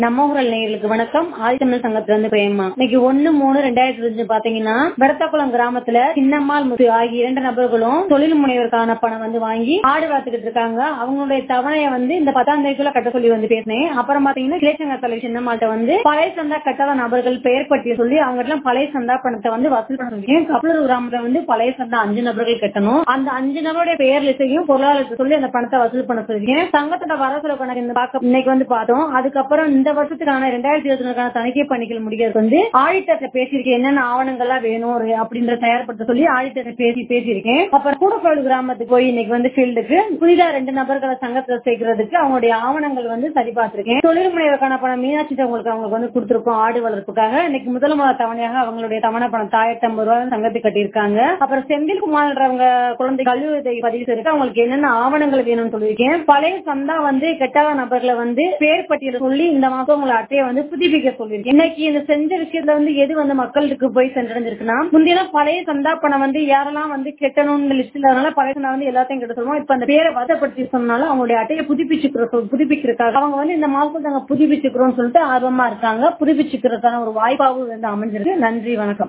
நம்ம ஊரல் நேயர்களுக்கு வணக்கம் ஆதித்தமிழ் சங்கத்துல இருந்து பிரேமா இன்னைக்கு ஒண்ணு மூணு ரெண்டாயிரத்தி இருபது பாத்தீங்கன்னா பெடத்தக்குளம் கிராமத்துல சின்னம்மாள் முத்து ஆகிய இரண்டு நபர்களும் தொழில் முனைவருக்கான பணம் வந்து வாங்கி ஆடு வளர்த்துக்கிட்டு இருக்காங்க அவங்களுடைய தவணையை வந்து இந்த பத்தாம் தேதிக்குள்ள கட்ட சொல்லி வந்து பேசினேன் அப்புறம் பாத்தீங்கன்னா கிளேசங்க தலைவர் சின்னம்மாள்கிட்ட வந்து பழைய சந்தா கட்டாத நபர்கள் பெயர் பட்டியல் சொல்லி அவங்க எல்லாம் பழைய சந்தா பணத்தை வந்து வசூல் பண்ண சொல்லியிருக்கேன் கப்பலூர் கிராமத்துல வந்து பழைய சந்தா அஞ்சு நபர்கள் கட்டணும் அந்த அஞ்சு நபருடைய பெயர் லிஸ்டையும் பொருளாதாரத்தை சொல்லி அந்த பணத்தை வசூல் பண்ண சொல்லியிருக்கேன் சங்கத்தோட வரவு கணக்கு இந்த பார்க்க இன்னைக்கு வந்து பார்த்தோம் அதுக்கப்புறம் இந்த வருஷத்துக்கான ரெண்டாயிரத்தி இருபத்தி ஒண்ணுக்கான தணிக்கை பணிகள் முடிக்கிறது வந்து ஆடிட்டர்ல பேசியிருக்கேன் என்னென்ன ஆவணங்கள்லாம் வேணும் ஒரு அப்படின்ற தயார்படுத்த சொல்லி ஆடிட்டர்ல பேசி பேசியிருக்கேன் அப்புறம் கூடப்போடு கிராமத்துக்கு போய் இன்னைக்கு வந்து ஃபீல்டுக்கு புதிதா ரெண்டு நபர்களை சங்கத்துல சேர்க்கறதுக்கு அவங்களுடைய ஆவணங்கள் வந்து சரி பார்த்திருக்கேன் தொழில் முனைவருக்கான பணம் மீனாட்சி அவங்களுக்கு அவங்களுக்கு வந்து கொடுத்திருக்கோம் ஆடு வளர்ப்புக்காக இன்னைக்கு முதல் மாத தவணையாக அவங்களுடைய தவணை பணம் ஆயிரத்தி ஐம்பது ரூபாய் சங்கத்துக்கு கட்டியிருக்காங்க அப்புறம் செந்தில் குமார்ன்றவங்க குழந்தை கல்வி உதவி பதிவு செய்திருக்கு அவங்களுக்கு என்னென்ன ஆவணங்கள் வேணும்னு சொல்லியிருக்கேன் பழைய சந்தா வந்து கெட்டாத நபர்களை வந்து பேர் பட்டியல சொல்லி இந்த மாசம் உங்களை அட்டையை வந்து புதுப்பிக்க சொல்லியிருக்கேன் இன்னைக்கு இந்த செஞ்ச விஷயத்துல வந்து எது வந்து மக்களுக்கு போய் சென்றடைஞ்சிருக்குன்னா முந்தின பழைய சந்தா பணம் வந்து யாரெல்லாம் வந்து கெட்டணும்னு லிஸ்ட் இல்லாதனால பழைய சந்தா வந்து எல்லாத்தையும் கெட்ட சொல்லுவோம் இப்ப அந்த பேரை வதப்படுத்தி சொன்னாலும் அவங்களுடைய அட்டையை புதுப்பிச்சுக்கிறோம் புதுப்பிக்கிறதுக்காக அவங்க வந்து இந்த மாசம் நாங்க புதுப்பிச்சுக்கிறோம் சொல்லிட்டு ஆர்வமா இருக்காங்க புதுப்பிச்சுக்கிறதுக்கான ஒரு வாய்ப்பாகவும் வந்து அமைஞ்சிருக்கு நன்றி வணக்கம்